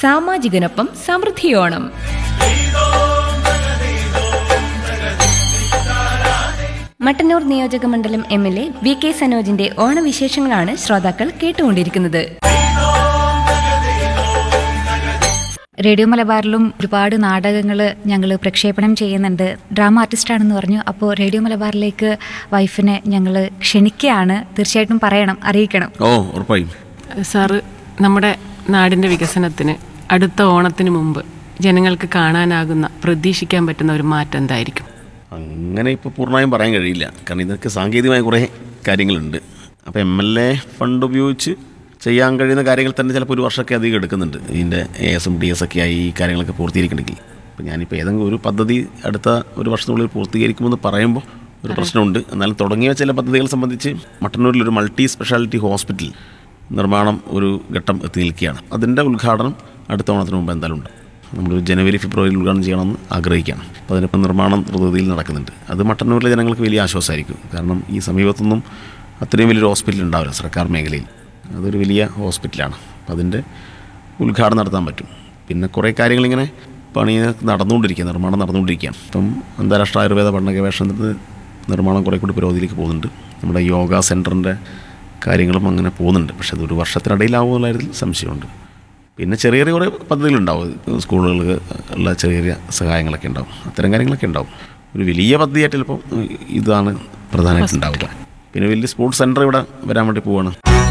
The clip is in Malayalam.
സാമാജികനൊപ്പം സമൃദ്ധിയോണം മട്ടന്നൂർ നിയോജക മണ്ഡലം M L A V K സനോജിന്റെ ഓണവിശേഷങ്ങളാണ് ശ്രോതാക്കൾ കേട്ടുകൊണ്ടിരിക്കുന്നത് റേഡിയോ മലബാറിലും ഒരുപാട് നാടകങ്ങൾ ഞങ്ങൾ പ്രക്ഷേപണം ചെയ്യുന്നുണ്ട് ഡ്രാമ ആർട്ടിസ്റ്റാണെന്ന് പറഞ്ഞു അപ്പോൾ റേഡിയോ മലബാറിലേക്ക് വൈഫിനെ ഞങ്ങൾ ക്ഷണിക്കുകയാണ് തീർച്ചയായിട്ടും പറയണം അറിയിക്കണം ഓ ഉറപ്പായും സാറ് നമ്മുടെ നാടിൻ്റെ വികസനത്തിന് അടുത്ത ഓണത്തിന് മുമ്പ് ജനങ്ങൾക്ക് കാണാനാകുന്ന പ്രതീക്ഷിക്കാൻ പറ്റുന്ന ഒരു മാറ്റം എന്തായിരിക്കും അങ്ങനെ ഇപ്പോൾ പൂർണ്ണമായും പറയാൻ കഴിയില്ല കാരണം ഇതൊക്കെ സാങ്കേതികമായ കുറേ കാര്യങ്ങളുണ്ട് അപ്പോൾ എം എൽ എ ഫണ്ട് ഉപയോഗിച്ച് ചെയ്യാൻ കഴിയുന്ന കാര്യങ്ങൾ തന്നെ ചിലപ്പോൾ ഒരു വർഷമൊക്കെ അധികം എടുക്കുന്നുണ്ട് ഇതിൻ്റെ A S M D S ഒക്കെ ആയി ഈ കാര്യങ്ങളൊക്കെ പൂർത്തീകരിക്കണമെങ്കിൽ അപ്പോൾ ഞാനിപ്പോൾ ഏതെങ്കിലും ഒരു പദ്ധതി അടുത്ത ഒരു വർഷത്തിനുള്ളിൽ പൂർത്തീകരിക്കുമെന്ന് പറയുമ്പോൾ ഒരു പ്രശ്നമുണ്ട് എന്നാലും തുടങ്ങിയ ചില പദ്ധതികൾ സംബന്ധിച്ച് മട്ടന്നൂരിൽ ഒരു മൾട്ടി സ്പെഷ്യാലിറ്റി ഹോസ്പിറ്റൽ നിർമ്മാണം ഒരു ഘട്ടം എത്തി നിൽക്കുകയാണ് അതിൻ്റെ ഉദ്ഘാടനം അടുത്ത ഓണത്തിന് മുമ്പ് എന്തായാലും ഉണ്ട് നമ്മളൊരു ജനുവരി ഫെബ്രുവരിയിൽ ഉദ്ഘാടനം ചെയ്യണമെന്ന് ആഗ്രഹിക്കുകയാണ് അപ്പോൾ അതിനിപ്പോൾ നിർമ്മാണം ദ്രുതഗതിയിൽ നടക്കുന്നുണ്ട് അത് മട്ടന്നൂരിലെ ജനങ്ങൾക്ക് വലിയ ആശ്വാസമായിരിക്കും കാരണം ഈ സമീപത്തൊന്നും അത്രയും വലിയൊരു ഹോസ്പിറ്റൽ ഉണ്ടാവില്ല സർക്കാർ മേഖലയിൽ അതൊരു വലിയ ഹോസ്പിറ്റലാണ് അപ്പോൾ അതിൻ്റെ ഉദ്ഘാടനം നടത്താൻ പറ്റും പിന്നെ കുറേ കാര്യങ്ങളിങ്ങനെ പണി നടന്നുകൊണ്ടിരിക്കുക നിർമ്മാണം നടന്നുകൊണ്ടിരിക്കുകയാണ് ഇപ്പം അന്താരാഷ്ട്ര ആയുർവേദ പഠന ഗവേഷണത്തിന് നിർമ്മാണം കുറേ കൂടി പുരോഗതിയിലേക്ക് പോകുന്നുണ്ട് നമ്മുടെ യോഗ സെൻറ്ററിൻ്റെ കാര്യങ്ങളും അങ്ങനെ പോകുന്നുണ്ട് പക്ഷേ അതൊരു വർഷത്തിനിടയിലാവുമെന്നുള്ള കാര്യത്തിൽ സംശയമുണ്ട് പിന്നെ ചെറിയ ചെറിയ കുറേ പദ്ധതികളുണ്ടാവും സ്കൂളുകൾക്ക് ഉള്ള ചെറിയ ചെറിയ സഹായങ്ങളൊക്കെ ഉണ്ടാവും അത്തരം കാര്യങ്ങളൊക്കെ ഉണ്ടാവും ഒരു വലിയ പദ്ധതിയായിട്ട് ചിലപ്പോൾ ഇതാണ് പ്രധാനമായിട്ട് ഉണ്ടാവുക പിന്നെ വലിയ സ്പോർട്സ് സെൻറ്റർ ഇവിടെ വരാൻ വേണ്ടി പോവാണ്